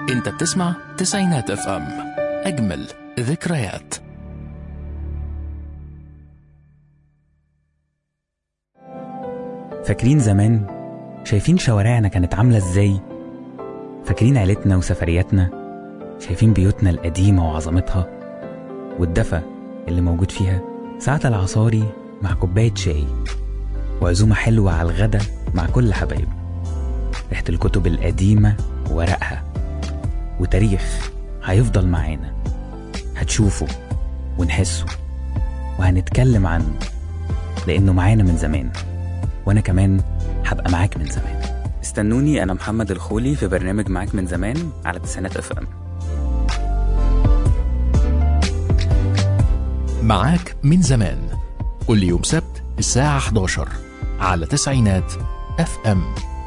انت بتسمع تسعينات اف ام اجمل ذكريات فاكرين زمان شايفين شوارعنا كانت عاملة ازاي فاكرين عيلتنا وسفرياتنا شايفين بيوتنا القديمة وعظمتها والدفى اللي موجود فيها ساعة العصاري مع كوباية شاي وعزومة حلوة على الغدا مع كل حبايب ريحة الكتب القديمة وورقها وتاريخ هيفضل معانا هتشوفه ونحسه وهنتكلم عنه لأنه معانا من زمان وأنا كمان هبقى معاك من زمان استنوني أنا محمد الخولي في برنامج معاك من زمان على تسعينات اف ام معاك من زمان كل يوم سبت الساعة 11 على تسعينات اف ام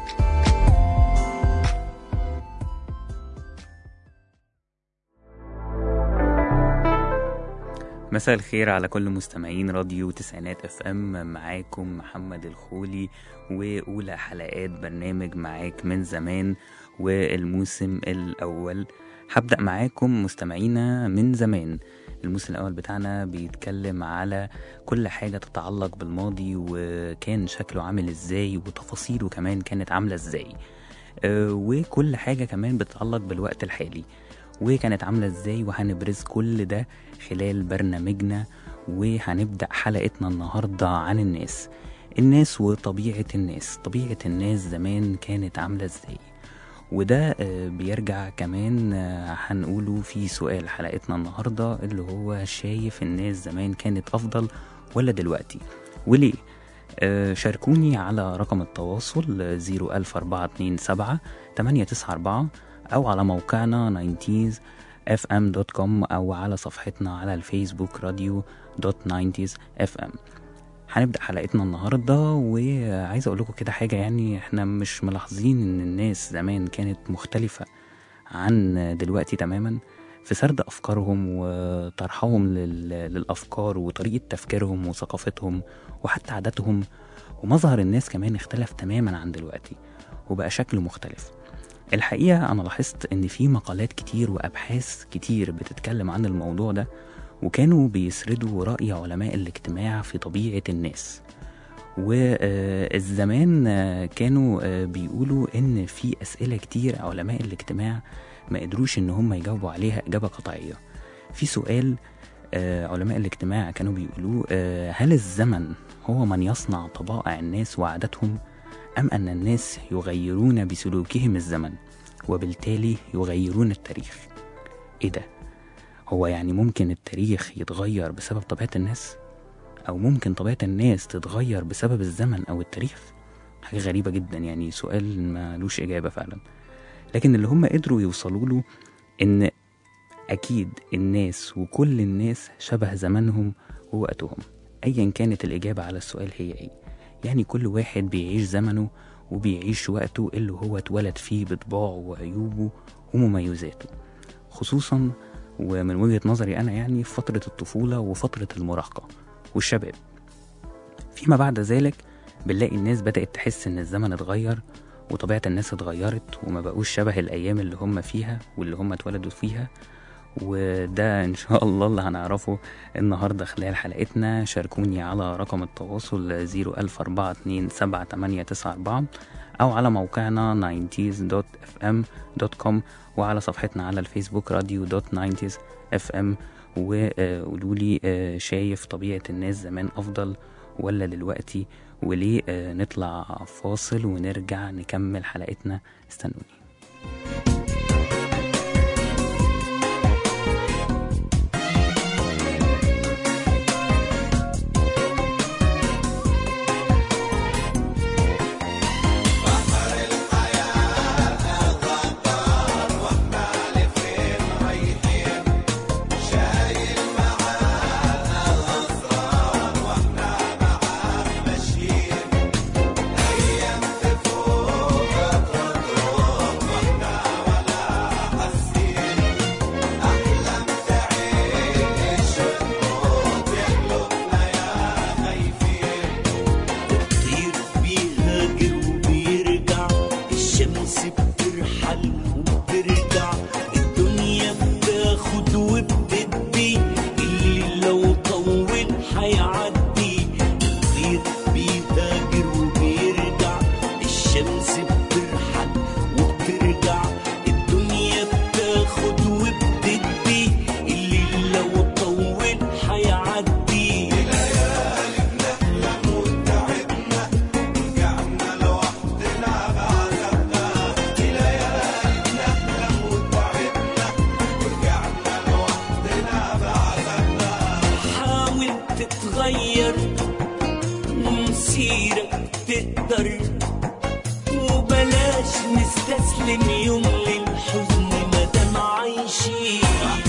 مساء الخير على كل مستمعين راديو تسعينات اف ام معاكم محمد الخولي واولى حلقات برنامج معاك من زمان والموسم الاول هبدا معاكم مستمعينا من زمان الموسم الاول بتاعنا بيتكلم على كل حاجه تتعلق بالماضي وكان شكله عامل ازاي وتفاصيله كمان كانت عامله ازاي آه، وكل حاجه كمان بتتعلق بالوقت الحالي وكانت عاملة ازاي وهنبرز كل ده خلال برنامجنا وهنبدأ حلقتنا النهاردة عن الناس الناس وطبيعة الناس طبيعة الناس زمان كانت عاملة ازاي وده آه، بيرجع كمان آه، هنقوله في سؤال حلقتنا النهاردة اللي هو شايف الناس زمان كانت أفضل ولا دلوقتي وليه آه، شاركوني على رقم التواصل 00427 894 أو على موقعنا 90sfm.com أو على صفحتنا على الفيسبوك راديو دوت 90sfm هنبدأ حلقتنا النهاردة وعايز أقول لكم كده حاجة يعني احنا مش ملاحظين إن الناس زمان كانت مختلفة عن دلوقتي تماما في سرد أفكارهم وطرحهم لل- للأفكار وطريقة تفكيرهم وثقافتهم وحتى عاداتهم ومظهر الناس كمان اختلف تماما عن دلوقتي وبقى شكله مختلف الحقيقة أنا لاحظت إن في مقالات كتير وأبحاث كتير بتتكلم عن الموضوع ده وكانوا بيسردوا رأي علماء الاجتماع في طبيعة الناس والزمان كانوا آه، بيقولوا إن في أسئلة كتير علماء الاجتماع ما قدروش إن هم يجاوبوا عليها إجابة قطعية في سؤال آه، علماء الاجتماع كانوا بيقولوا آه، هل الزمن هو من يصنع طبائع الناس وعاداتهم أم أن الناس يغيرون بسلوكهم الزمن وبالتالي يغيرون التاريخ إيه ده؟ هو يعني ممكن التاريخ يتغير بسبب طبيعة الناس؟ أو ممكن طبيعة الناس تتغير بسبب الزمن أو التاريخ؟ حاجة غريبة جدا يعني سؤال ملوش إجابة فعلا لكن اللي هم قدروا يوصلوا له إن أكيد الناس وكل الناس شبه زمانهم ووقتهم أيا كانت الإجابة على السؤال هي إيه يعني كل واحد بيعيش زمنه وبيعيش وقته اللي هو اتولد فيه بطباعه وعيوبه ومميزاته خصوصا ومن وجهة نظري أنا يعني في فترة الطفولة وفترة المراهقة والشباب فيما بعد ذلك بنلاقي الناس بدأت تحس إن الزمن اتغير وطبيعة الناس اتغيرت وما بقوش شبه الأيام اللي هم فيها واللي هم اتولدوا فيها وده إن شاء الله اللي هنعرفه النهاردة خلال حلقتنا شاركوني على رقم التواصل 004278894 أو على موقعنا 90s.fm.com وعلى صفحتنا على الفيسبوك راديو دوت 90s FM وقولوا لي آه، شايف طبيعة الناس زمان أفضل ولا دلوقتي وليه آه، نطلع فاصل ونرجع نكمل حلقتنا استنوني أيام تفوق نقدر وبلاش نستسلم يوم للحزن مادام عايشين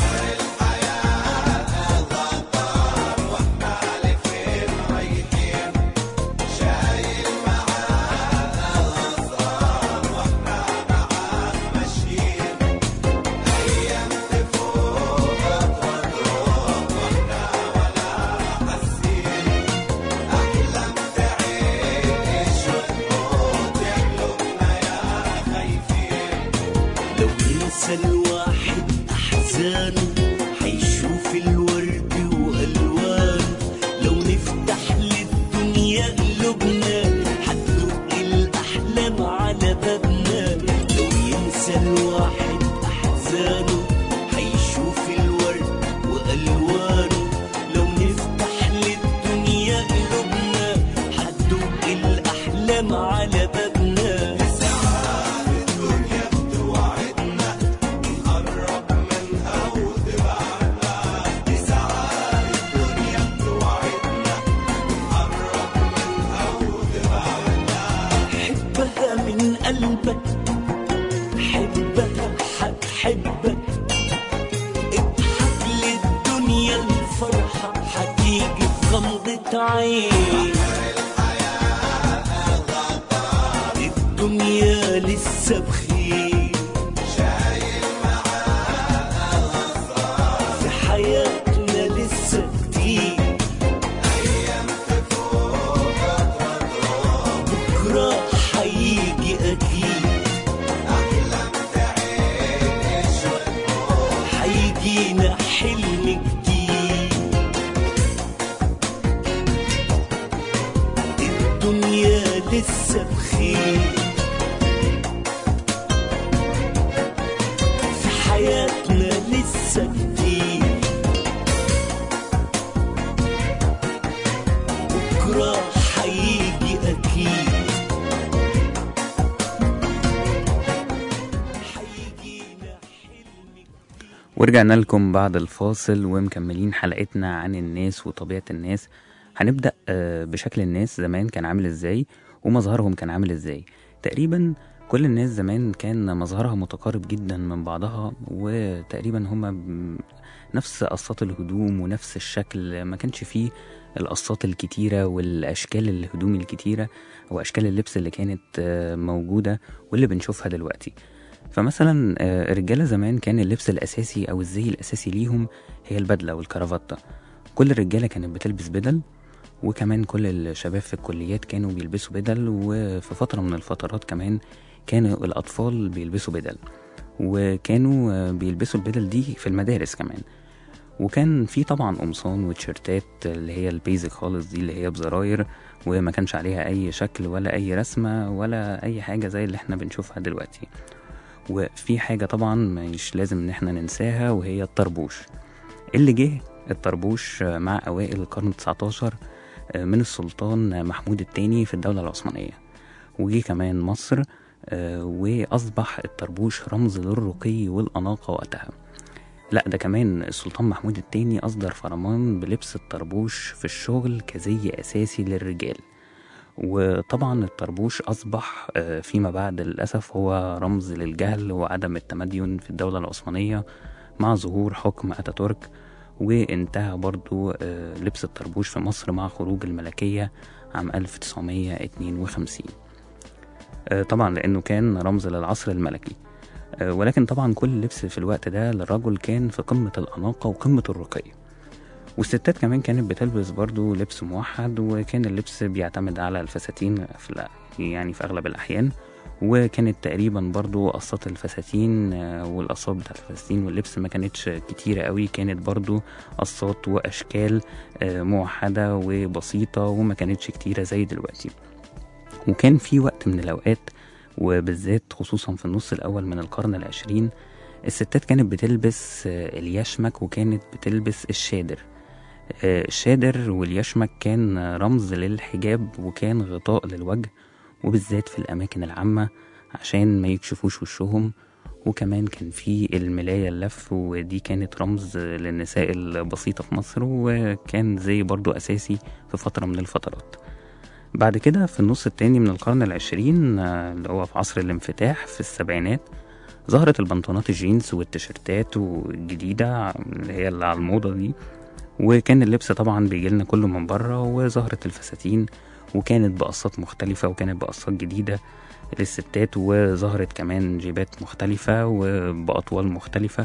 لو ينسى الواحد أحزانه حيشوف الورد وألوانه لو نفتح للدنيا قلوبنا حتدق الأحلام على بابنا لو ينسى الواحد أحزانه حيشوف الورد وألوانه لو نفتح للدنيا قلوبنا حتدق الأحلام على بابنا حبها من قلبك حبها حتحبك اضحك للدنيا الفرحة حتيجي في غمضة عين الدنيا لسه بخير في حياتنا لسه كتير بكرة حيجي أكيد حيجينا حلم جديد الدنيا لسه بخير في حياتنا لسه كتير بكرة حيجي أكيد حيجينا حلم جديد ورجعنا لكم بعد الفاصل ومكملين حلقتنا عن الناس وطبيعة الناس هنبدأ آه، بشكل الناس زمان كان عامل ازاي ومظهرهم كان عامل ازاي تقريبا كل الناس زمان كان مظهرها متقارب جدا من بعضها وتقريبا هما ب- نفس قصات الهدوم ونفس الشكل ما كانش فيه القصات الكتيرة والأشكال الهدوم الكتيرة أو أشكال اللبس اللي كانت آه، موجودة واللي بنشوفها دلوقتي فمثلا آه، الرجالة زمان كان اللبس الأساسي أو الزي الأساسي ليهم هي البدلة والكرافتة كل الرجالة كانت بتلبس بدل وكمان كل الشباب في الكليات كانوا بيلبسوا بدل وفي فترة من الفترات كمان كانوا الأطفال بيلبسوا بدل وكانوا آه، بيلبسوا البدل دي في المدارس كمان وكان في طبعا قمصان وتيشيرتات اللي هي البيزك خالص دي اللي هي بزراير وما كانش عليها أي شكل ولا أي رسمة ولا أي حاجة زي اللي احنا بنشوفها دلوقتي وفي حاجة طبعا مش لازم ان احنا ننساها وهي الطربوش اللي جه الطربوش مع أوائل القرن التسعتاشر من السلطان محمود الثاني في الدولة العثمانية وجه كمان مصر آه، وأصبح الطربوش رمز للرقي والأناقة وقتها لا ده كمان السلطان محمود الثاني أصدر فرمان بلبس الطربوش في الشغل كزي أساسي للرجال وطبعا الطربوش أصبح آه، فيما بعد للأسف هو رمز للجهل وعدم التمدن في الدولة العثمانية مع ظهور حكم أتاتورك وانتهى برضو آه، لبس الطربوش في مصر مع خروج الملكية عام 1952 آه، طبعا لأنه كان رمز للعصر الملكي آه، ولكن طبعا كل لبس في الوقت ده للرجل كان في قمة الأناقة وقمة الرقي والستات كمان كانت بتلبس برضو لبس موحد وكان اللبس بيعتمد على الفساتين في الأ- يعني في أغلب الأحيان وكانت تقريبا برضو قصات الفساتين آه، والقصات بتاعت الفساتين واللبس ما كانتش كتيرة قوي كانت برضو قصات وأشكال آه، موحدة وبسيطة وما كانتش كتيرة زي دلوقتي وكان في وقت من الأوقات وبالذات خصوصا في النص الأول من القرن العشرين الستات كانت بتلبس آه، اليشمك وكانت بتلبس الشادر آه، الشادر واليشمك كان رمز للحجاب وكان غطاء للوجه وبالذات في الأماكن العامة عشان ما يكشفوش وشهم وكمان كان في الملاية اللف ودي كانت رمز للنساء البسيطة في مصر وكان زي برضو أساسي في فترة من الفترات بعد كده في النص التاني من القرن العشرين آه، اللي هو في عصر الانفتاح في السبعينات ظهرت البنطلونات الجينز والتيشيرتات والجديدة اللي هي اللي على الموضة دي وكان اللبس طبعا بيجيلنا كله من بره وظهرت الفساتين وكانت بقصات مختلفة وكانت بقصات جديدة للستات وظهرت كمان جيبات مختلفة وبأطوال مختلفة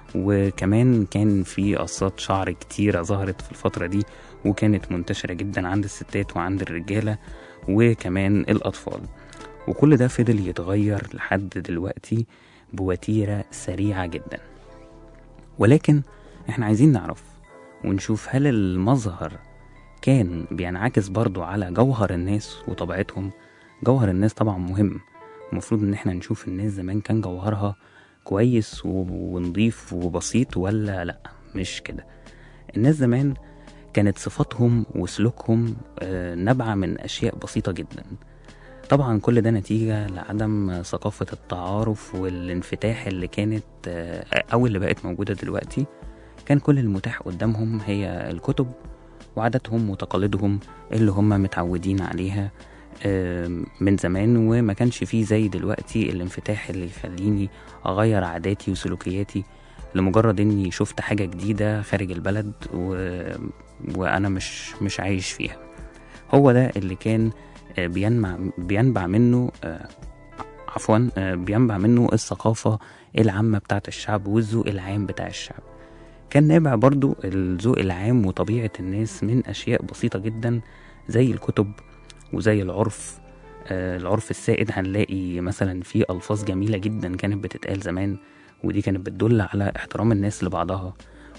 وكمان كان في قصات شعر كتيرة ظهرت في الفترة دي وكانت منتشرة جدا عند الستات وعند الرجالة وكمان الأطفال وكل ده فضل يتغير لحد دلوقتي بوتيرة سريعة جدا ولكن احنا عايزين نعرف ونشوف هل المظهر كان بينعكس برضو على جوهر الناس وطبيعتهم جوهر الناس طبعا مهم المفروض ان احنا نشوف الناس زمان كان جوهرها كويس و- ونضيف وبسيط ولا لا مش كده الناس زمان كانت صفاتهم وسلوكهم آه، نابعة من أشياء بسيطة جدا طبعا كل ده نتيجة لعدم ثقافة التعارف والانفتاح اللي كانت آه، أو اللي بقت موجودة دلوقتي كان كل المتاح قدامهم هي الكتب وعاداتهم وتقاليدهم اللي هم متعودين عليها آم، من زمان وما كانش فيه زي دلوقتي الانفتاح اللي يخليني أغير عاداتي وسلوكياتي لمجرد إني شفت حاجة جديدة خارج البلد و... وأنا مش مش عايش فيها هو ده اللي كان آه، بينبع بينبع منه آه، عفوا آه، بينبع منه الثقافة العامة بتاعت الشعب والذوق العام بتاع الشعب كان نابع برضو الذوق العام وطبيعة الناس من أشياء بسيطة جدا زي الكتب وزي العرف آه، العرف السائد هنلاقي مثلا في ألفاظ جميلة جدا كانت بتتقال زمان ودي كانت بتدل على احترام الناس لبعضها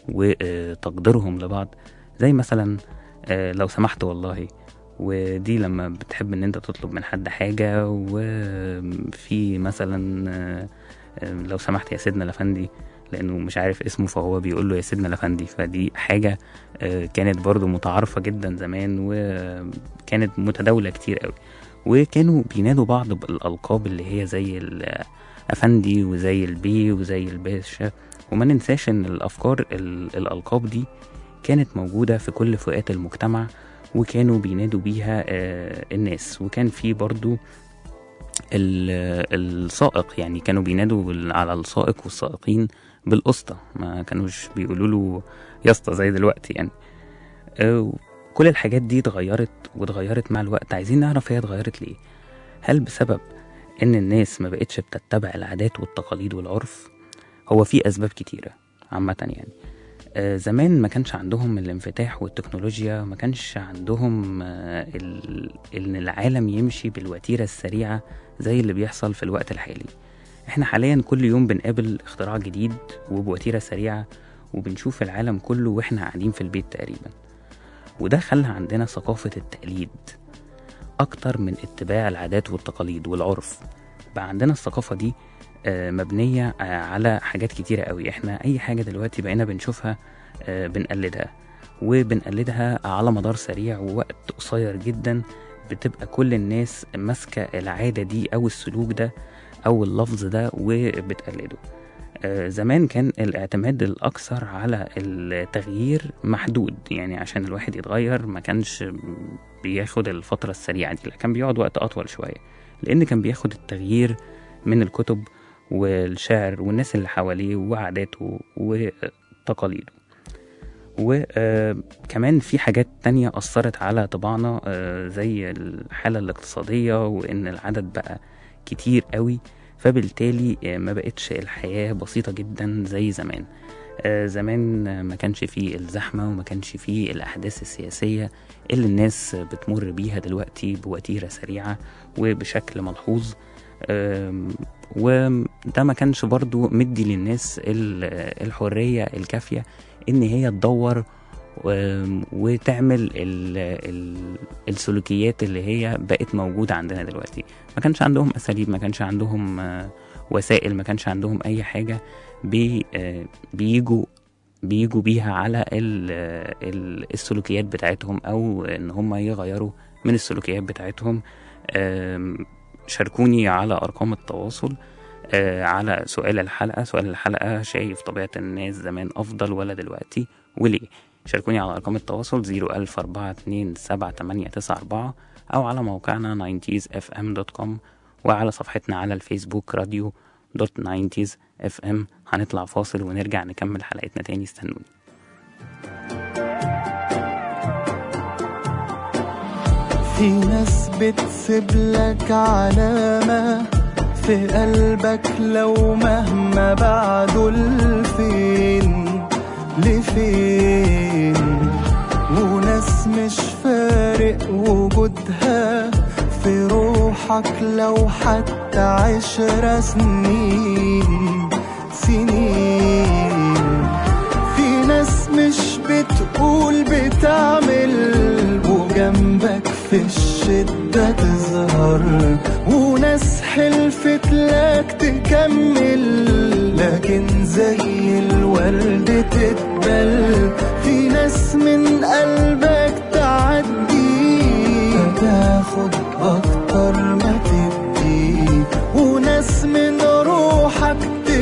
وتقديرهم لبعض زي مثلا آه، لو سمحت والله ودي لما بتحب ان انت تطلب من حد حاجة وفي مثلا آه، آه، لو سمحت يا سيدنا الافندي لانه مش عارف اسمه فهو بيقول له يا سيدنا الافندي فدي حاجة آه، كانت برضو متعارفة جدا زمان وكانت متداولة كتير قوي وكانوا بينادوا بعض بالألقاب اللي هي زي الأفندي وزي البي وزي الباشا وما ننساش إن الأفكار ال- الألقاب دي كانت موجودة في كل فئات المجتمع وكانوا بينادوا بيها آه، الناس وكان في برضو ال- السائق يعني كانوا بينادوا بال- على السائق والسائقين بالقسطة ما كانوش بيقولوا له يا اسطى زي دلوقتي يعني آه، كل الحاجات دي اتغيرت واتغيرت مع الوقت عايزين نعرف هي اتغيرت ليه هل بسبب ان الناس ما بقتش بتتبع العادات والتقاليد والعرف هو في اسباب كتيرة عامة يعني آه، زمان ما كانش عندهم الانفتاح والتكنولوجيا ما كانش عندهم آه، ال- ان العالم يمشي بالوتيرة السريعة زي اللي بيحصل في الوقت الحالي احنا حاليا كل يوم بنقابل اختراع جديد وبوتيرة سريعة وبنشوف العالم كله واحنا قاعدين في البيت تقريبا وده خلى عندنا ثقافة التقليد أكتر من اتباع العادات والتقاليد والعرف بقى عندنا الثقافة دي آه، مبنية آه، على حاجات كتيرة قوي احنا أي حاجة دلوقتي بقينا بنشوفها آه، بنقلدها وبنقلدها على مدار سريع ووقت قصير جدا بتبقى كل الناس ماسكة العادة دي أو السلوك ده أو اللفظ ده وبتقلده آه، زمان كان الاعتماد الأكثر على التغيير محدود يعني عشان الواحد يتغير ما كانش بياخد الفترة السريعة دي لا كان بيقعد وقت أطول شوية لأن كان بياخد التغيير من الكتب والشعر والناس اللي حواليه وعاداته وتقاليده وكمان في حاجات تانية أثرت على طباعنا آه، زي الحالة الاقتصادية وإن العدد بقى كتير قوي فبالتالي آه، ما بقتش الحياة بسيطة جدا زي زمان آه، زمان آه، ما كانش فيه الزحمة وما كانش فيه الأحداث السياسية اللي الناس بتمر بيها دلوقتي بوتيرة سريعة وبشكل ملحوظ آم، وده ما كانش برضو مدي للناس ال- الحرية الكافية إن هي تدور و- وتعمل ال ال السلوكيات اللي هي بقت موجودة عندنا دلوقتي ما كانش عندهم أساليب ما كانش عندهم آه، وسائل ما كانش عندهم أي حاجة بي آه، بيجوا بيجوا بيها على ال ال السلوكيات بتاعتهم أو إن هم يغيروا من السلوكيات بتاعتهم آم، شاركوني على أرقام التواصل آه، على سؤال الحلقة سؤال الحلقة شايف طبيعة الناس زمان أفضل ولا دلوقتي وليه شاركوني على أرقام التواصل 010427894 أو على موقعنا 90sfm.com وعلى صفحتنا على الفيسبوك راديو دوت 90s اف ام هنطلع فاصل ونرجع نكمل حلقتنا تاني استنوني في ناس بتسيب لك علامة في قلبك لو مهما بعدوا لفين لفين وناس مش فارق وجودها في روحك لو حتى عشر سنين سنين في ناس مش بتقول بتعمل وجنبك في الشدة تظهر وناس حلفت لك تكمل لكن زي الورد تتبل في ناس من قلبك تعدي فتاخد أكتر ما تدي وناس من روحك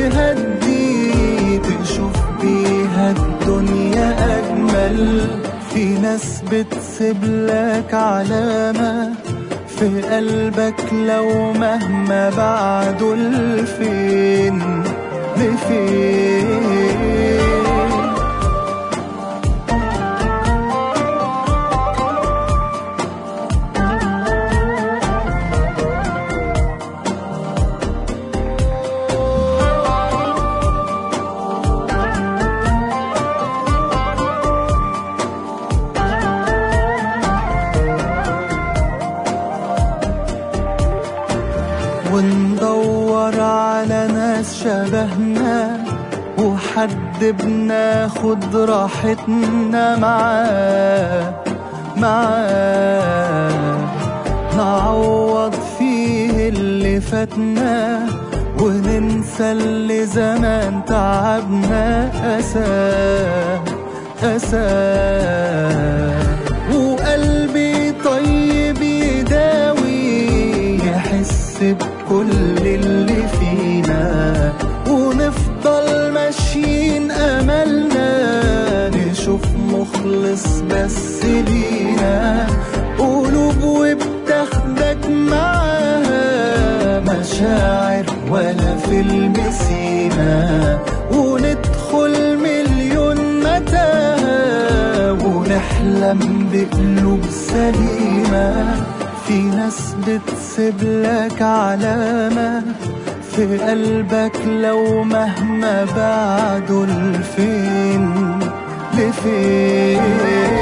تهدي تشوف بيها الدنيا أجمل في ناس بتسيب لك علامة في قلبك لو مهما بعدوا لفين لفين وندور على ناس شبهنا وحد بناخد راحتنا معاه معاه نعوض فيه اللي فاتنا وننسى اللي زمان تعبنا أساه أساه وقلبي طيب يداوي يحس بكل اللي فينا ونفضل ماشيين أملنا نشوف مخلص بس لينا قلوب وبتاخدك معاها مشاعر ولا فيلم سينا وندخل مليون متاهة ونحلم بقلوب سليمة في ناس بتسيب لك علامة في قلبك لو مهما بعدوا لفين لفين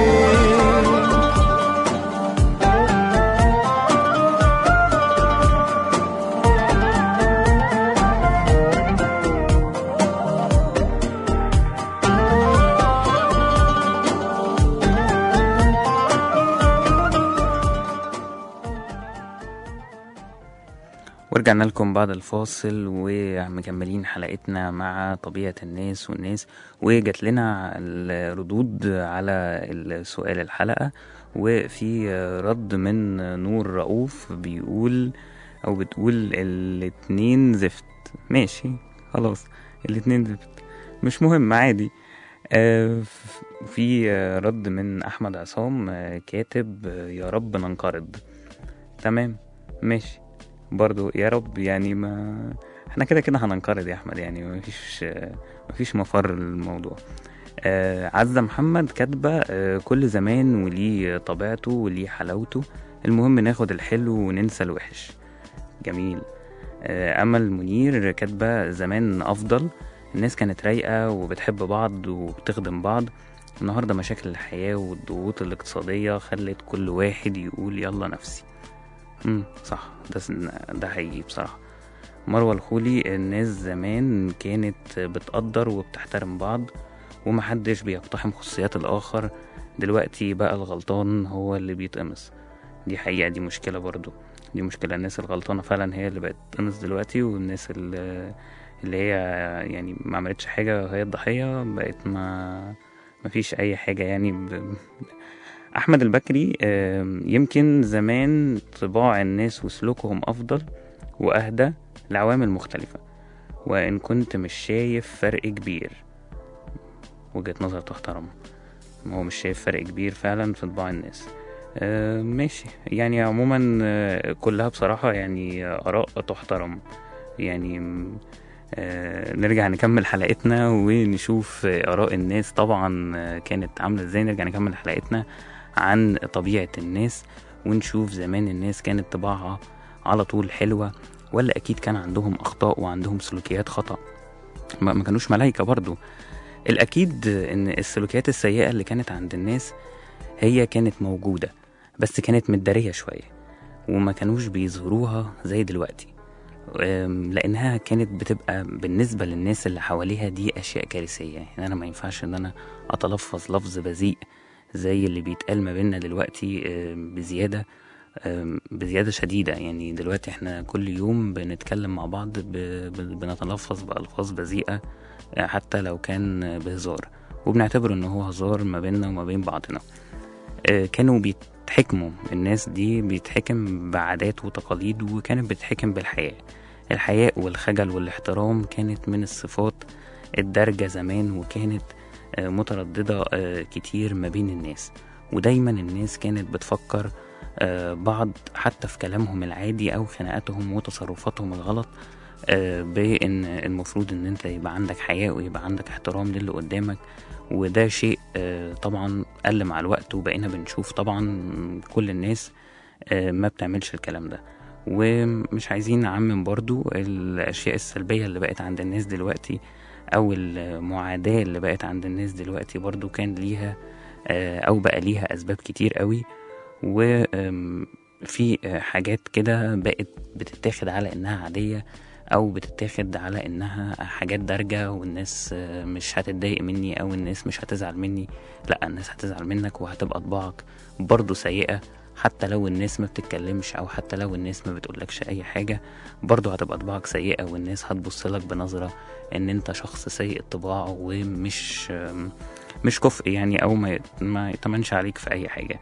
ورجعنا لكم بعد الفاصل ومكملين حلقتنا مع طبيعة الناس والناس وجات لنا الردود على السؤال الحلقة وفي رد من نور رؤوف بيقول أو بتقول الاتنين زفت ماشي خلاص الاتنين زفت مش مهم عادي آه، ف- في آه، رد من أحمد عصام آه، كاتب آه، يا رب ننقرض تمام ماشي برضو يا رب يعني ما احنا كده كده هننقرض يا احمد يعني مفيش مفيش مفر للموضوع آه عزة محمد كاتبة آه كل زمان وليه طبيعته وليه حلاوته المهم ناخد الحلو وننسى الوحش جميل آه أمل منير كاتبة زمان أفضل الناس كانت رايقة وبتحب بعض وبتخدم بعض النهاردة مشاكل الحياة والضغوط الاقتصادية خلت كل واحد يقول يلا نفسي امم صح ده س- ده حقيقي بصراحة مروة الخولي الناس زمان كانت بتقدر وبتحترم بعض ومحدش بيقتحم خصوصيات الآخر دلوقتي بقى الغلطان هو اللي بيتقمص دي حقيقة دي مشكلة برضو دي مشكلة الناس الغلطانة فعلا هي اللي بقت تقمص دلوقتي والناس اللي, اللي هي يعني ما عملتش حاجة هي الضحية بقت ما مفيش أي حاجة يعني ب... أحمد البكري آم، يمكن زمان طباع الناس وسلوكهم أفضل وأهدى لعوامل مختلفة وإن كنت مش شايف فرق كبير وجهة نظر تحترم هو مش شايف فرق كبير فعلا في طباع الناس آه، ماشي يعني عموما آه، كلها بصراحة يعني آراء تحترم يعني م، آه، نرجع نكمل حلقتنا ونشوف آه، آراء الناس طبعا آه، كانت عاملة ازاي نرجع نكمل حلقتنا عن طبيعة الناس ونشوف زمان الناس كانت طباعها على طول حلوة ولا أكيد كان عندهم أخطاء وعندهم سلوكيات خطأ ما ما كانوش ملايكة برضو الأكيد إن السلوكيات السيئة اللي كانت عند الناس هي كانت موجودة بس كانت متدارية شوية وما كانوش بيظهروها زي دلوقتي أم، لأنها كانت بتبقى بالنسبة للناس اللي حواليها دي أشياء كارثية يعني أنا ما ينفعش إن أنا أتلفظ لفظ بذيء زي اللي بيتقال ما بيننا دلوقتي أم، بزيادة أم، بزيادة شديدة يعني دلوقتي احنا كل يوم بنتكلم مع بعض ب... ب- بنتلفظ بألفاظ بذيئة أه، حتى لو كان بهزار وبنعتبره ان هو هزار ما بيننا وما بين بعضنا أه، كانوا بيتحكموا الناس دي بيتحكم بعادات وتقاليد وكانت بتتحكم بالحياة الحياء والخجل والاحترام كانت من الصفات الدارجة زمان وكانت آه، مترددة آه، كتير ما بين الناس ودايما الناس كانت بتفكر آه، بعض حتى في كلامهم العادي أو خناقاتهم وتصرفاتهم الغلط آه، بإن المفروض إن أنت يبقى عندك حياء ويبقى عندك احترام للي قدامك وده شيء آه، طبعا قل مع الوقت وبقينا بنشوف طبعا كل الناس آه، ما بتعملش الكلام ده ومش عايزين نعمم برضو الأشياء السلبية اللي بقت عند الناس دلوقتي أو المعاداة اللي بقت عند الناس دلوقتي برضو كان ليها آه، أو بقى ليها أسباب كتير قوي وفي حاجات كده بقت بتتاخد على إنها عادية أو بتتاخد على إنها حاجات دارجة والناس آه، مش هتتضايق مني أو الناس مش هتزعل مني لأ الناس هتزعل منك وهتبقى طباعك برضو سيئة حتى لو الناس ما بتتكلمش او حتى لو الناس ما بتقولكش اي حاجة برضه هتبقى طباعك سيئة والناس هتبصلك بنظرة ان انت شخص سيء الطباع ومش مش كفء يعني او ما ما يتمنش عليك في اي حاجة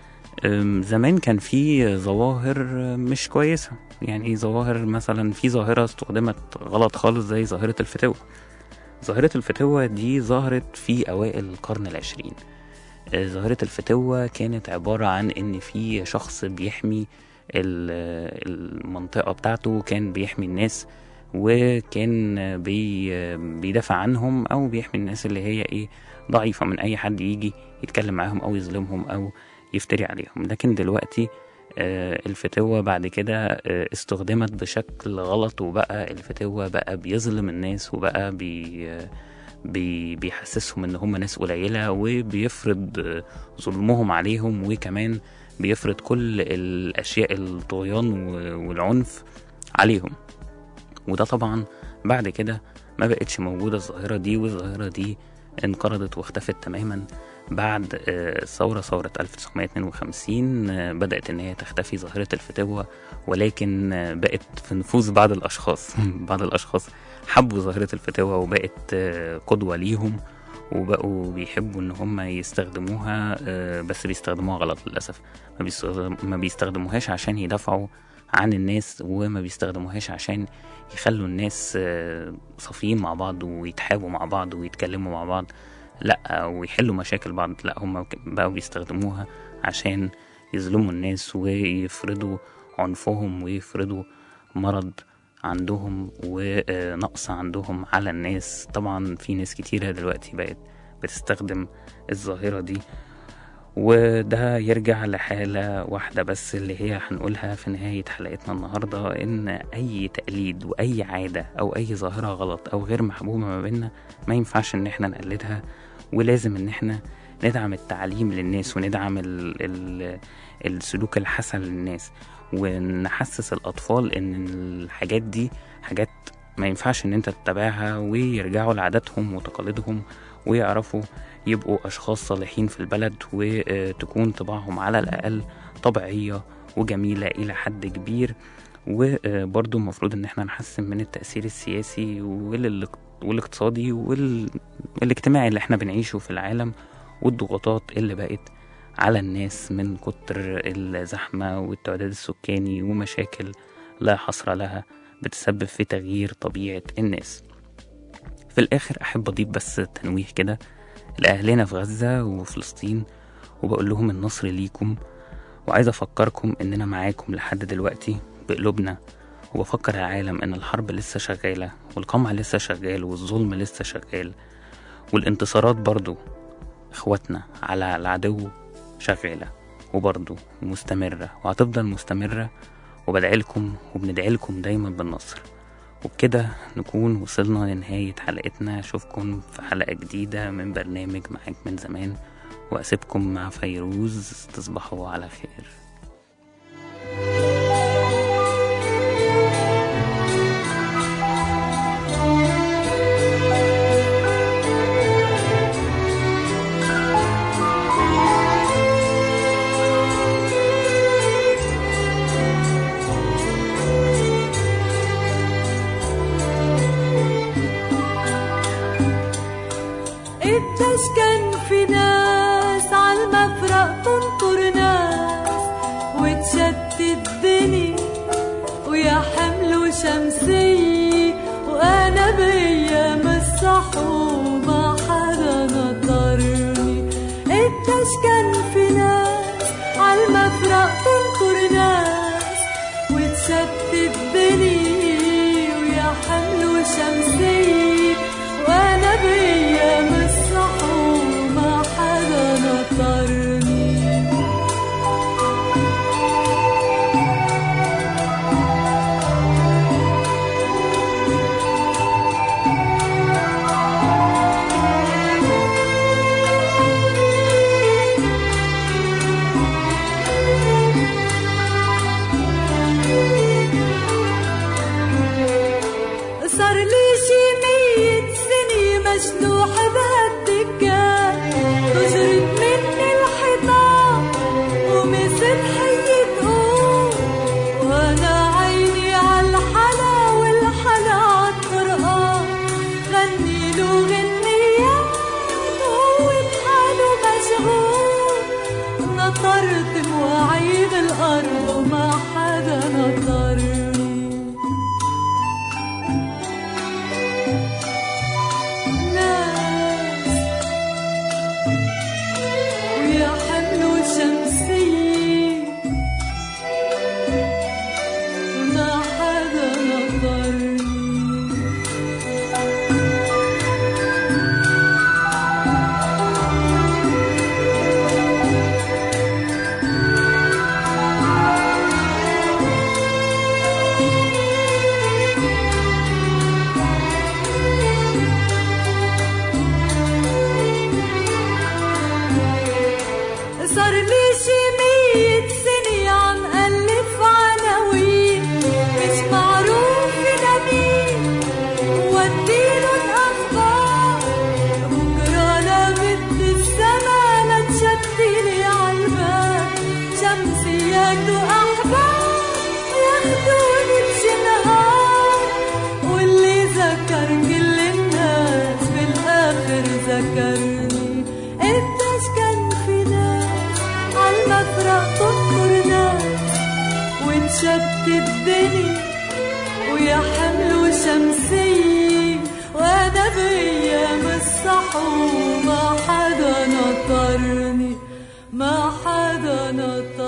أم، زمان كان في ظواهر مش كويسة يعني ظواهر مثلا في ظاهرة استخدمت غلط خالص زي ظاهرة الفتوة ظاهرة الفتوة دي ظهرت في أوائل القرن العشرين آه، ظاهرة الفتوة كانت عبارة عن إن في شخص بيحمي ال- المنطقة بتاعته كان بيحمي الناس وكان بي بيدافع عنهم أو بيحمي الناس اللي هي إيه ضعيفة من أي حد يجي يتكلم معاهم أو يظلمهم أو يفتري عليهم لكن دلوقتي آه، الفتوة بعد كده آه، استخدمت بشكل غلط وبقى الفتوة بقى بيظلم الناس وبقى بي آه، بي بيحسسهم ان هم ناس قليلة وبيفرض آه، ظلمهم عليهم وكمان بيفرض كل الاشياء الطغيان و- والعنف عليهم وده طبعا بعد كده ما بقتش موجودة الظاهرة دي والظاهرة دي انقرضت واختفت تماما بعد آه، ثورة ثورة 1952 آه، بدأت إن هي تختفي ظاهرة الفتوة ولكن آه، بقت في نفوذ بعض الأشخاص بعض الأشخاص حبوا ظاهرة الفتوة وبقت آه، قدوة ليهم وبقوا بيحبوا ان هم يستخدموها آه، بس بيستخدموها غلط للاسف ما, بيستخدم ما بيستخدموهاش عشان يدافعوا عن الناس وما بيستخدموهاش عشان يخلوا الناس آه، صافيين مع بعض ويتحابوا مع بعض ويتكلموا مع بعض لا ويحلوا مشاكل بعض لا هم بقوا بيستخدموها عشان يظلموا الناس ويفرضوا عنفهم ويفرضوا مرض عندهم ونقص عندهم على الناس طبعا في ناس كتيرة دلوقتي بقت بتستخدم الظاهرة دي وده يرجع لحالة واحدة بس اللي هي هنقولها في نهاية حلقتنا النهاردة إن أي تقليد وأي عادة أو أي ظاهرة غلط أو غير محبوبة ما بيننا ما ينفعش إن احنا نقلدها ولازم إن احنا ندعم التعليم للناس وندعم ال ال السلوك الحسن للناس ونحسس الأطفال إن الحاجات دي حاجات ما ينفعش إن أنت تتبعها ويرجعوا لعاداتهم وتقاليدهم ويعرفوا يبقوا أشخاص صالحين في البلد وتكون طباعهم على الأقل طبيعية وجميلة إلى حد كبير وبرضه المفروض إن احنا نحسن من التأثير السياسي والاق- والاقتصادي وال- والاجتماعي اللي احنا بنعيشه في العالم والضغوطات اللي بقت على الناس من كتر الزحمة والتعداد السكاني ومشاكل لا حصر لها بتسبب في تغيير طبيعة الناس في الآخر أحب أضيف بس تنويه كده لأهلنا في غزة وفلسطين وبقول لهم النصر ليكم وعايز أفكركم إننا معاكم لحد دلوقتي بقلوبنا وبفكر العالم إن الحرب لسه شغالة والقمع لسه شغال والظلم لسه شغال والانتصارات برضو إخواتنا على العدو شغالة وبرضو مستمرة وهتفضل مستمرة وبدعي لكم وبندعي لكم دايما بالنصر وبكده نكون وصلنا لنهاية حلقتنا أشوفكم في حلقة جديدة من برنامج معاك من زمان وأسيبكم مع فيروز تصبحوا على خير قديش كان في ناس عالمفرق تنطر ناس وتشتت الدنيا ويا حمل شمسية وأنا بأيام الصحوبة حدا نطرني قديش كان في ناس عالمفرق تنطر ناس وتشتت الدنيا ويا حمل شمسية وأنا بأيام الصحوبة حدا نطرني صار لي شي مية سنة مجنوح بهالدكان تجرد مني الحيطان ومثل حية قوم وانا عيني عالحلا والحلا عالطرقان غني له غنيات وهو بحاله مشغول نطرت مواعيد الأرض وما حدا نطرني ناس ويا حمل شمسية ما حدا نطرني صار لي شي مية سنة عم ألف عناوين مش معروف لمين وديله الأخبار بكرة لابد السما لا تشتلي عالباب شمسيات وأحباب ياخدوني بجنهار واللي ذكر كل الناس بالآخر ذكرني قديش كان في ناس عالمفرق تنطر ناس وانشت الدنيا ويا حمل شمسية وانا بأيام الصحو ما حدا نطرني ما حدا نطرني